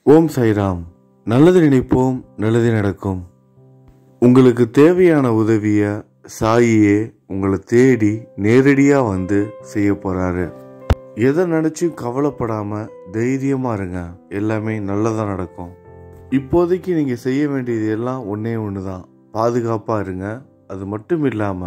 ஓம் சைராம் நல்லது நினைப்போம் நல்லது நடக்கும் உங்களுக்கு தேவையான உதவியை சாயியே உங்களை தேடி நேரடியாக வந்து செய்ய போறாரு எதை நினைச்சும் கவலைப்படாம தைரியமா இருங்க எல்லாமே நல்லதா நடக்கும் இப்போதைக்கு நீங்க செய்ய வேண்டியது எல்லாம் ஒன்னே ஒன்று தான் பாதுகாப்பா இருங்க அது மட்டும் இல்லாம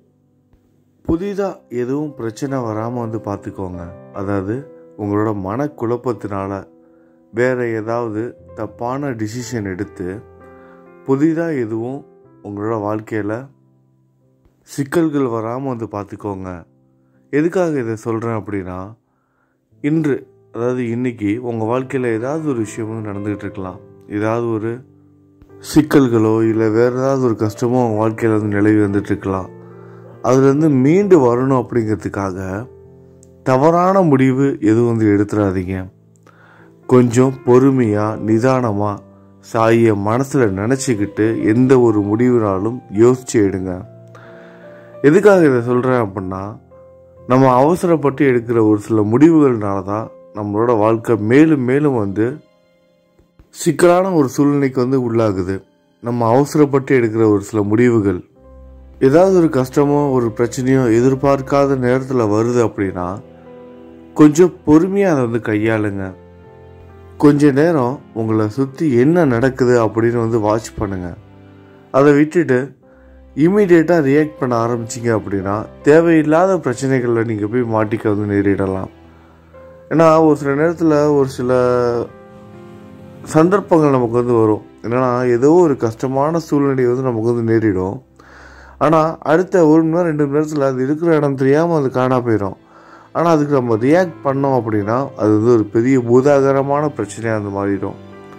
புதிதா எதுவும் பிரச்சனை வராம வந்து பார்த்துக்கோங்க அதாவது உங்களோட மனக்குழப்பத்தினால வேற ஏதாவது தப்பான டிசிஷன் எடுத்து புதிதாக எதுவும் உங்களோட வாழ்க்கையில் சிக்கல்கள் வராமல் வந்து பார்த்துக்கோங்க எதுக்காக இதை சொல்கிறேன் அப்படின்னா இன்று அதாவது இன்னைக்கு உங்கள் வாழ்க்கையில் ஏதாவது ஒரு விஷயம் வந்து நடந்துகிட்டு இருக்கலாம் ஏதாவது ஒரு சிக்கல்களோ இல்லை வேறு ஏதாவது ஒரு கஷ்டமோ உங்கள் வாழ்க்கையில் வந்து நிலவி வந்துட்டு இருக்கலாம் அதுலேருந்து மீண்டு வரணும் அப்படிங்கிறதுக்காக தவறான முடிவு எதுவும் வந்து எடுத்துடாதீங்க கொஞ்சம் பொறுமையாக நிதானமாக சாயை மனசில் நினச்சிக்கிட்டு எந்த ஒரு முடிவுனாலும் யோசிச்சு எடுங்க எதுக்காக இதை சொல்கிறேன் அப்படின்னா நம்ம அவசரப்பட்டு எடுக்கிற ஒரு சில முடிவுகள்னால தான் நம்மளோட வாழ்க்கை மேலும் மேலும் வந்து சிக்கலான ஒரு சூழ்நிலைக்கு வந்து உள்ளாகுது நம்ம அவசரப்பட்டு எடுக்கிற ஒரு சில முடிவுகள் ஏதாவது ஒரு கஷ்டமோ ஒரு பிரச்சனையோ எதிர்பார்க்காத நேரத்தில் வருது அப்படின்னா கொஞ்சம் பொறுமையாக அதை வந்து கையாளுங்க கொஞ்ச நேரம் உங்களை சுற்றி என்ன நடக்குது அப்படின்னு வந்து வாட்ச் பண்ணுங்க அதை விட்டுட்டு இமீடியட்டாக ரியாக்ட் பண்ண ஆரம்பிச்சிங்க அப்படின்னா தேவையில்லாத பிரச்சனைகளில் நீங்கள் போய் மாட்டிக்க வந்து நேரிடலாம் ஏன்னா ஒரு சில நேரத்தில் ஒரு சில சந்தர்ப்பங்கள் நமக்கு வந்து வரும் என்னன்னா ஏதோ ஒரு கஷ்டமான சூழ்நிலை வந்து நமக்கு வந்து நேரிடும் ஆனால் அடுத்த ஒரு மணி நேரம் ரெண்டு மணி நேரத்தில் அது இருக்கிற இடம் தெரியாமல் அது காணா போயிடும் ஆனால் அதுக்கு நம்ம ரியாக்ட் பண்ணோம் அப்படின்னா அது வந்து ஒரு பெரிய பூதாகரமான பிரச்சனையாக அந்த மாறிடும்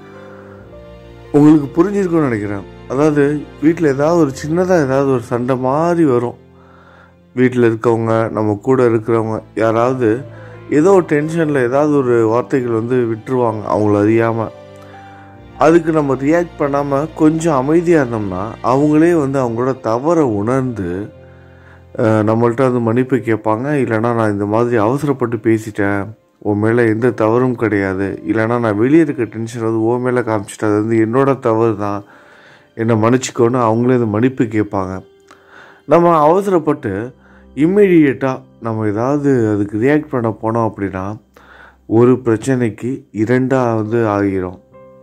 உங்களுக்கு புரிஞ்சிருக்கும்னு நினைக்கிறேன் அதாவது வீட்டில் ஏதாவது ஒரு சின்னதாக ஏதாவது ஒரு சண்டை மாதிரி வரும் வீட்டில் இருக்கவங்க நம்ம கூட இருக்கிறவங்க யாராவது ஏதோ ஒரு டென்ஷனில் ஏதாவது ஒரு வார்த்தைகள் வந்து விட்டுருவாங்க அவங்கள அறியாமல் அதுக்கு நம்ம ரியாக்ட் பண்ணாமல் கொஞ்சம் அமைதியாக இருந்தோம்னா அவங்களே வந்து அவங்களோட தவறை உணர்ந்து அஹ், நம்மள்ட்ட வந்து மன்னிப்பு கேட்பாங்க இல்லைன்னா நான் இந்த மாதிரி அவசரப்பட்டு பேசிட்டேன் உன் மேலே எந்த தவறும் கிடையாது இல்லைன்னா நான் வெளியே இருக்க டென்ஷன் வந்து உன் மேலே காமிச்சிட்டேன் அது வந்து என்னோட தவறு தான் என்னை மன்னிச்சிக்கோன்னு அவங்களே வந்து மன்னிப்பு கேட்பாங்க நம்ம அவசரப்பட்டு இம்மிடியேட்டாக நம்ம ஏதாவது அதுக்கு ரியாக்ட் பண்ண போனோம் அப்படின்னா ஒரு பிரச்சனைக்கு இரண்டாக வந்து ஆகிரும்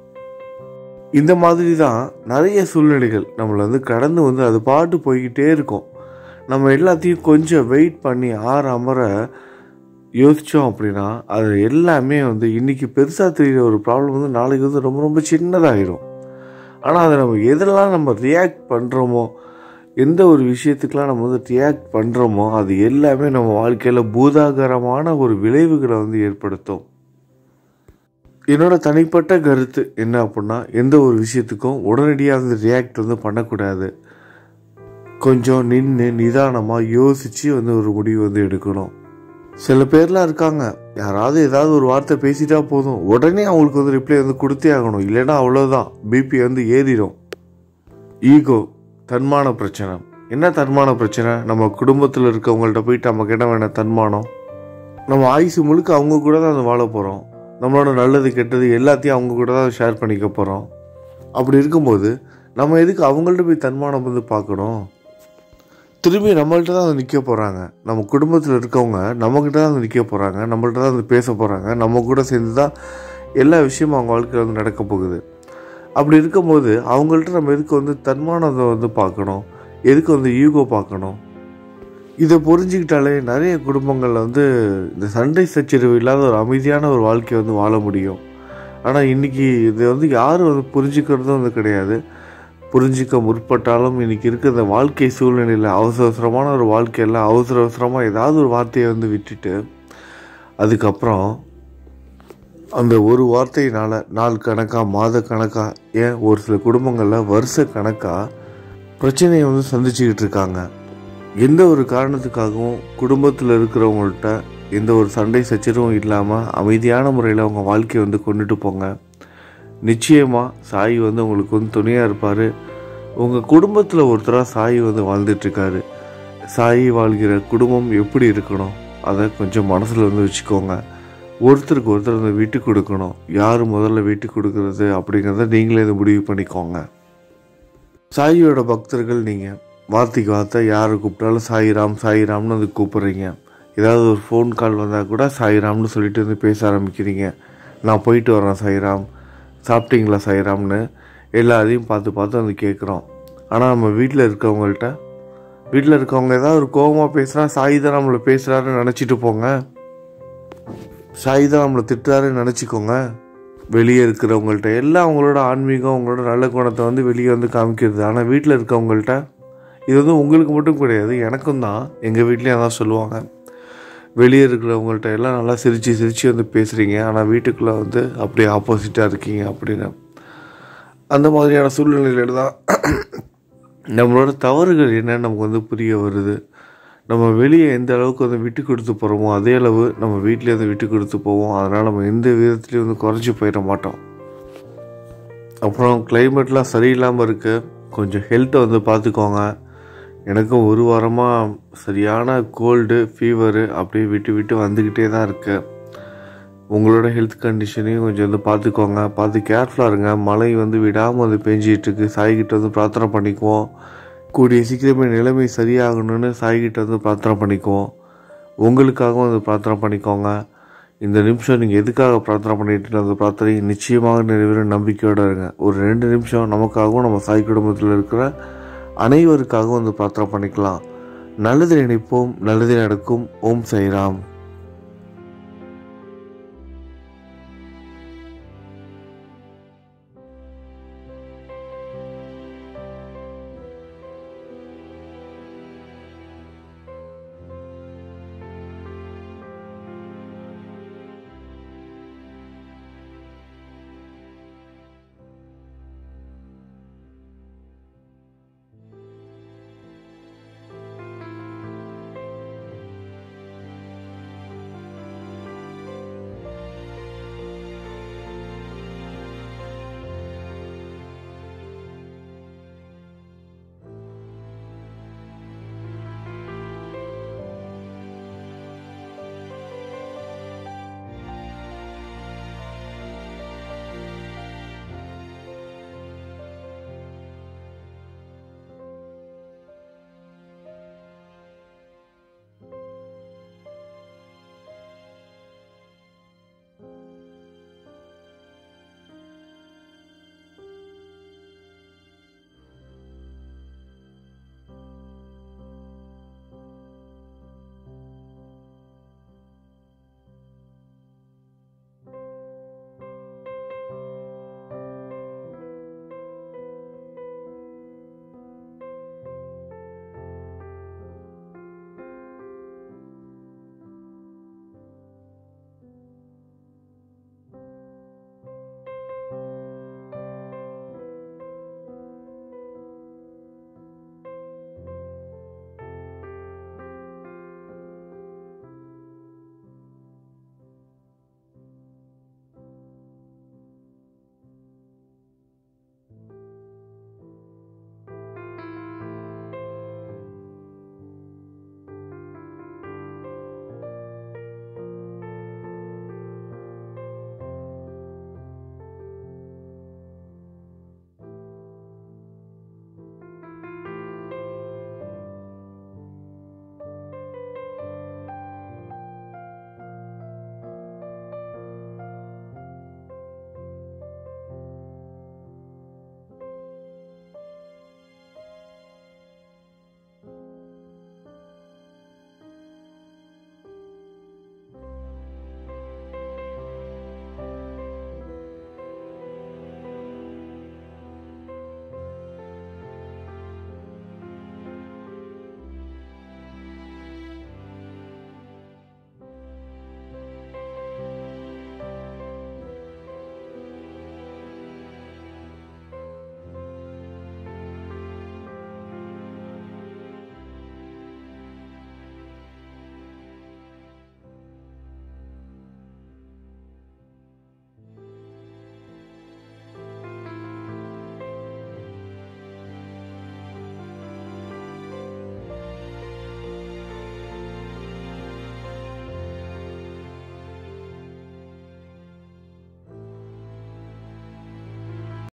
இந்த மாதிரி தான் நிறைய சூழ்நிலைகள் நம்மளை வந்து கடந்து வந்து அது பாட்டு போய்கிட்டே இருக்கும் நம்ம எல்லாத்தையும் கொஞ்சம் வெயிட் பண்ணி ஆற அமர யோசித்தோம் அப்படின்னா அது எல்லாமே வந்து இன்னைக்கு பெருசாக தெரிகிற ஒரு ப்ராப்ளம் வந்து நாளைக்கு வந்து ரொம்ப ரொம்ப சின்னதாகிடும் ஆனால் அதை நம்ம எதெல்லாம் நம்ம ரியாக்ட் பண்ணுறோமோ எந்த ஒரு விஷயத்துக்கெல்லாம் நம்ம வந்து ரியாக்ட் பண்ணுறோமோ அது எல்லாமே நம்ம வாழ்க்கையில் பூதாகரமான ஒரு விளைவுகளை வந்து ஏற்படுத்தும் என்னோட தனிப்பட்ட கருத்து என்ன அப்படின்னா எந்த ஒரு விஷயத்துக்கும் உடனடியாக வந்து ரியாக்ட் வந்து பண்ணக்கூடாது கொஞ்சம் நின்று நிதானமாக யோசித்து வந்து ஒரு முடிவு வந்து எடுக்கணும் சில பேர்லாம் இருக்காங்க யாராவது ஏதாவது ஒரு வார்த்தை பேசிட்டா போதும் உடனே அவங்களுக்கு வந்து ரிப்ளை வந்து கொடுத்தே ஆகணும் இல்லைன்னா அவ்வளோதான் பிபி வந்து ஏறிடும் ஈகோ தன்மான பிரச்சனை என்ன தன்மான பிரச்சனை நம்ம குடும்பத்தில் இருக்கவங்கள்ட்ட போயிட்டு நமக்கு என்ன வேணும் தன்மானம் நம்ம ஆயுசு முழுக்க அவங்க கூட தான் வந்து வாழ போகிறோம் நம்மளோட நல்லது கெட்டது எல்லாத்தையும் அவங்க கூட தான் ஷேர் பண்ணிக்க போகிறோம் அப்படி இருக்கும்போது நம்ம எதுக்கு அவங்கள்ட்ட போய் தன்மானம் வந்து பார்க்கணும் திரும்பி நம்மள்ட்ட தான் வந்து நிற்க போகிறாங்க நம்ம குடும்பத்தில் இருக்கவங்க நம்மக்கிட்ட தான் வந்து நிற்க போகிறாங்க நம்மள்ட்ட தான் வந்து பேச போகிறாங்க நம்ம கூட சேர்ந்து தான் எல்லா விஷயமும் அவங்க வாழ்க்கையில் வந்து நடக்க போகுது அப்படி இருக்கும்போது அவங்கள்ட்ட நம்ம எதுக்கு வந்து தன்மானத்தை வந்து பார்க்கணும் எதுக்கு வந்து ஈகோ பார்க்கணும் இதை புரிஞ்சுக்கிட்டாலே நிறைய குடும்பங்களில் வந்து இந்த சண்டை சச்சரவு இல்லாத ஒரு அமைதியான ஒரு வாழ்க்கையை வந்து வாழ முடியும் ஆனால் இன்னைக்கு இதை வந்து யாரும் வந்து புரிஞ்சுக்கிறதும் வந்து கிடையாது புரிஞ்சிக்க முற்பட்டாலும் இன்னைக்கு இருக்க இந்த வாழ்க்கை சூழ்நிலையில் அவசர அவசரமான ஒரு வாழ்க்கையில் அவசர அவசரமாக ஏதாவது ஒரு வார்த்தையை வந்து விட்டுட்டு அதுக்கப்புறம் அந்த ஒரு வார்த்தையினால் நாள் கணக்காக மாத கணக்காக ஏன் ஒரு சில குடும்பங்களில் வருஷ கணக்காக பிரச்சனையை வந்து சந்திச்சுக்கிட்டு இருக்காங்க எந்த ஒரு காரணத்துக்காகவும் குடும்பத்தில் இருக்கிறவங்கள்ட்ட எந்த ஒரு சண்டை சச்சரவும் இல்லாமல் அமைதியான முறையில் அவங்க வாழ்க்கையை வந்து கொண்டுட்டு போங்க நிச்சயமாக சாய் வந்து உங்களுக்கு வந்து துணையாக இருப்பார் உங்கள் குடும்பத்தில் ஒருத்தராக சாய் வந்து வாழ்ந்துட்டுருக்காரு சாய் வாழ்கிற குடும்பம் எப்படி இருக்கணும் அதை கொஞ்சம் மனசில் வந்து வச்சுக்கோங்க ஒருத்தருக்கு ஒருத்தர் வந்து விட்டு கொடுக்கணும் யார் முதல்ல விட்டு கொடுக்கறது அப்படிங்கிறத நீங்களே இதை முடிவு பண்ணிக்கோங்க சாயியோட பக்தர்கள் நீங்கள் வார்த்தைக்கு வார்த்தை யாரை கூப்பிட்டாலும் சாயிராம் சாயிராம்னு வந்து கூப்பிட்றீங்க ஏதாவது ஒரு ஃபோன் கால் வந்தால் கூட சாயிராம்னு சொல்லிட்டு வந்து பேச ஆரம்பிக்கிறீங்க நான் போயிட்டு வரேன் சாயிராம் சாப்பிட்டீங்களா சாயிராம்னு எல்லாரையும் பார்த்து பார்த்து வந்து கேட்குறோம் ஆனால் நம்ம வீட்டில் இருக்கவங்கள்ட்ட வீட்டில் இருக்கவங்க ஏதாவது ஒரு கோபமாக பேசுகிறா சாய் தான் நம்மளை பேசுகிறாருன்னு நினச்சிட்டு போங்க சாய் தான் நம்மளை திட்டுறாருன்னு நினச்சிக்கோங்க வெளியே இருக்கிறவங்கள்ட்ட எல்லாம் அவங்களோட ஆன்மீகம் அவங்களோட நல்ல குணத்தை வந்து வெளியே வந்து காமிக்கிறது ஆனால் வீட்டில் இருக்கவங்கள்ட்ட இது வந்து உங்களுக்கு மட்டும் கிடையாது எனக்கும் தான் எங்கள் வீட்லேயும் அதான் சொல்லுவாங்க வெளியே இருக்கிறவங்கள்ட்ட எல்லாம் நல்லா சிரித்து சிரித்து வந்து பேசுகிறீங்க ஆனால் வீட்டுக்குள்ளே வந்து அப்படியே ஆப்போசிட்டாக இருக்கீங்க அப்படின்னு அந்த மாதிரியான சூழ்நிலையில் தான் நம்மளோட தவறுகள் என்னன்னு நமக்கு வந்து புரிய வருது நம்ம வெளியே எந்த அளவுக்கு வந்து விட்டு கொடுத்து போகிறோமோ அதே அளவு நம்ம வீட்டிலே வந்து விட்டு கொடுத்து போவோம் அதனால் நம்ம எந்த விதத்துலேயும் வந்து குறைஞ்சி போயிட மாட்டோம் அப்புறம் கிளைமேட்லாம் சரியில்லாமல் இருக்குது கொஞ்சம் ஹெல்த்தை வந்து பார்த்துக்கோங்க எனக்கும் ஒரு வாரமாக சரியான கோல்டு ஃபீவரு அப்படியே விட்டு விட்டு வந்துக்கிட்டே தான் இருக்குது உங்களோட ஹெல்த் கண்டிஷனையும் கொஞ்சம் வந்து பார்த்துக்கோங்க பார்த்து கேர்ஃபுல்லாக இருங்க மழை வந்து விடாமல் வந்து பெஞ்சிட்டு இருக்கு சாய்கிட்ட வந்து பிரார்த்தனை பண்ணிக்குவோம் கூடிய சீக்கிரமே நிலைமை சரியாகணும்னு சாய்கிட்ட வந்து பிரார்த்தனை பண்ணிக்குவோம் உங்களுக்காகவும் வந்து பிரார்த்தனை பண்ணிக்கோங்க இந்த நிமிஷம் நீங்கள் எதுக்காக பிரார்த்தனை பண்ணிட்டு அந்த பிரார்த்தனை நிச்சயமாக நிறைவேறும் நம்பிக்கையோடு இருங்க ஒரு ரெண்டு நிமிஷம் நமக்காகவும் நம்ம சாய் குடும்பத்தில் இருக்கிற அனைவருக்காகவும் வந்து பிரார்த்தனை பண்ணிக்கலாம் நல்லது நினைப்போம் நல்லது நடக்கும் ஓம் சைராம்